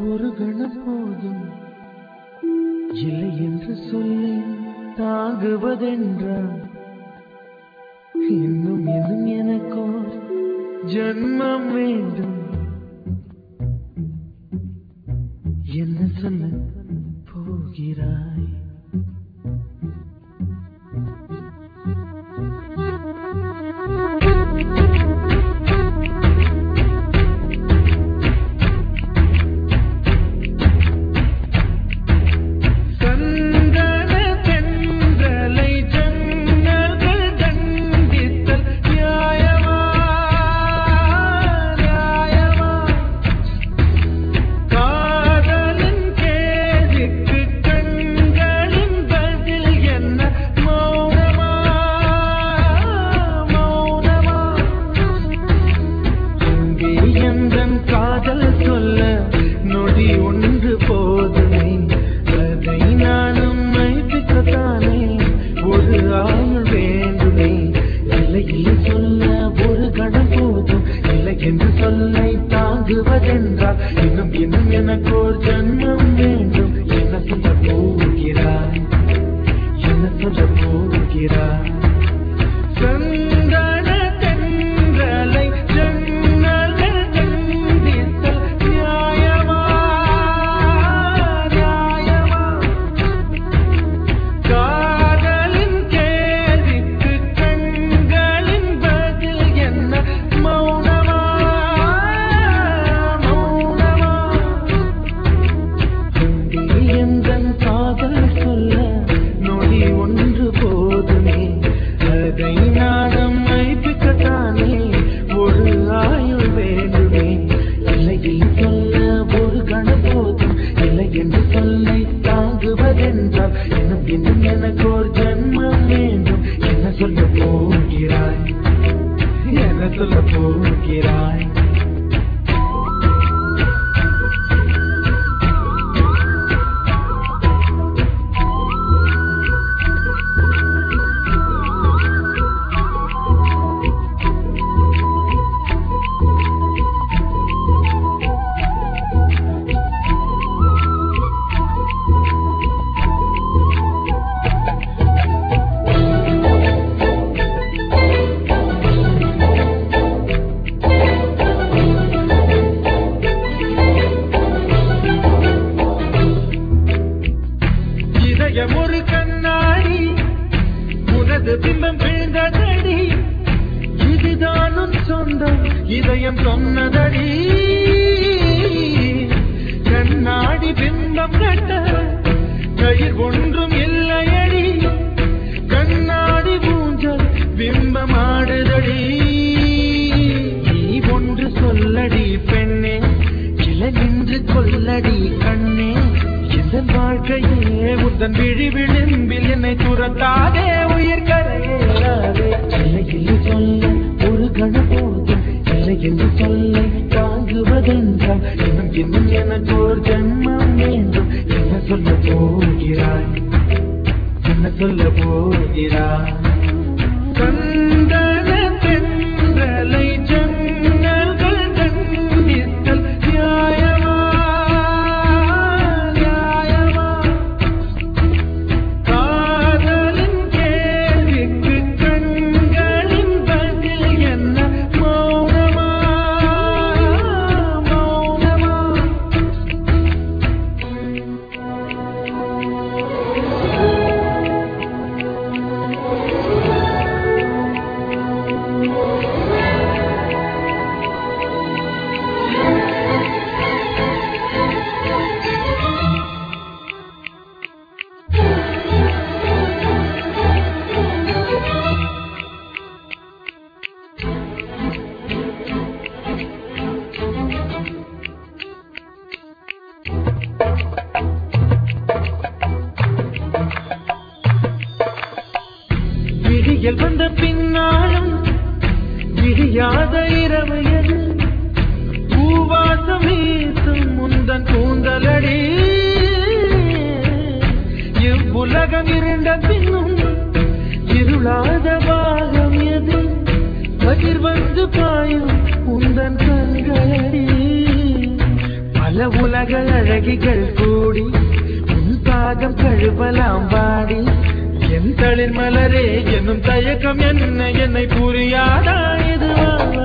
ஒரு கணம் போதும் இல்லை என்று சொல்லி தாங்குவதென்றால் இன்னும் இன்னும் எனக்கோர் ஜன்மம் வேண்டும் என்ன சொல்ல போகிறாய் சந்தன தென்றலை ஜன்னல்கள் தண்டித்தல் நியாயமா நியாயமா காதலின் கேள்விக்கு கண்களின் பதில் என்ன மௌனமா மௌனமா அங்கே எந்தன் காதல் சொல்ல நொடி ஒன்று போதுமே அதை நானும் மைப்பிக்கத்தானே ஒரு ஆயுள் வேண்டுமே இல்லை இல்லை சொல்ல ஒரு கணம் போதும் இல்லை என்று சொல்லை தாங்குவதென்றால் இன்னும் இன்னும் எனக்கு ஒரு ஜன்மம் வேண்டும் என்ன சொல்ல போகிறாய் என்ன சொல்ல போகிறாய் சந்தன தென்றலை ஜன்னல்கள் கண்டித்தல் நியாயமா நியாயமா காதலின் கேள்விக்கு கண்களின் பதில் என்ன மௌனமா மௌனமா அங்கே எந்தன் காதல் சொல்ல நொடி ஒன்று போதுமே அதை நானும் மைப்பிக்கத்தானே ஒரு ஆயுள் வேண்டுமே இல்லை இல்லை சொல்ல ஒரு கணம் போதும் இல்லை என்று சொல்லை தாங்குவதென்றால் இன்னும் இன்னும் எனக்கு ஒரு ஜன்மம் வேண்டும் என்ன சொல்ல போகிறாய் என்ன சொல்ல போகிறாய் இதயம் ஒரு கண்ணாடி உனது பிம்பம் விழுந்ததடி இதுதான் உன் சொந்தம் இதயம் சொன்னதடி கண்ணாடி பிம்பம் கட்ட கயிர் ஒன்றும் இல்லையடி கண்ணாடி ஊஞ்சல் பிம்பம் ஆடுதடி நீ ஒன்று சொல்லடி பெண்ணே கிளை நின்று கொல்லடி கண்ணே எந்த வாழ்க்கையே உந்தன் விழி விளிம்பில் என்னை துரத்தாதே உயிர் கரையேறாதே இல்லை இல்லை சொல்ல ஒரு கண போதும் இல்லை என்று சொல்லை தாங்குவதென்றால் இன்னும் இன்னும் எனக்கு ஒரு ஜன்மம் வேண்டும் என்ன சொல்ல போகிறாய் என்ன சொல்ல போகிறாய் சந்தன தென்றலை ஜன்னல்கள் தண்டித்தல் நியாயமா நியாயமா காதலின் கேள்விக்கு கண்களின் பதில் என்ன மௌனமா மௌனமா விடியல் வந்த பின்னாலும் விடியாத இரவு எது பூவாசம் வீசும் முந்தன் கூந்தலடி இவ்வுலகம் இருண்ட பின்னும் இருளாத பாகம் எது கதிர் வந்து பாயும் உந்தன் கண்களடி பல உலக உலக அழகிகள் கூடி உன் பாதம் கழுவலாம் வாடி என் தளிர் மலரே என்னும் தயக்கம் என்ன என்னை புரியாதா இதுவா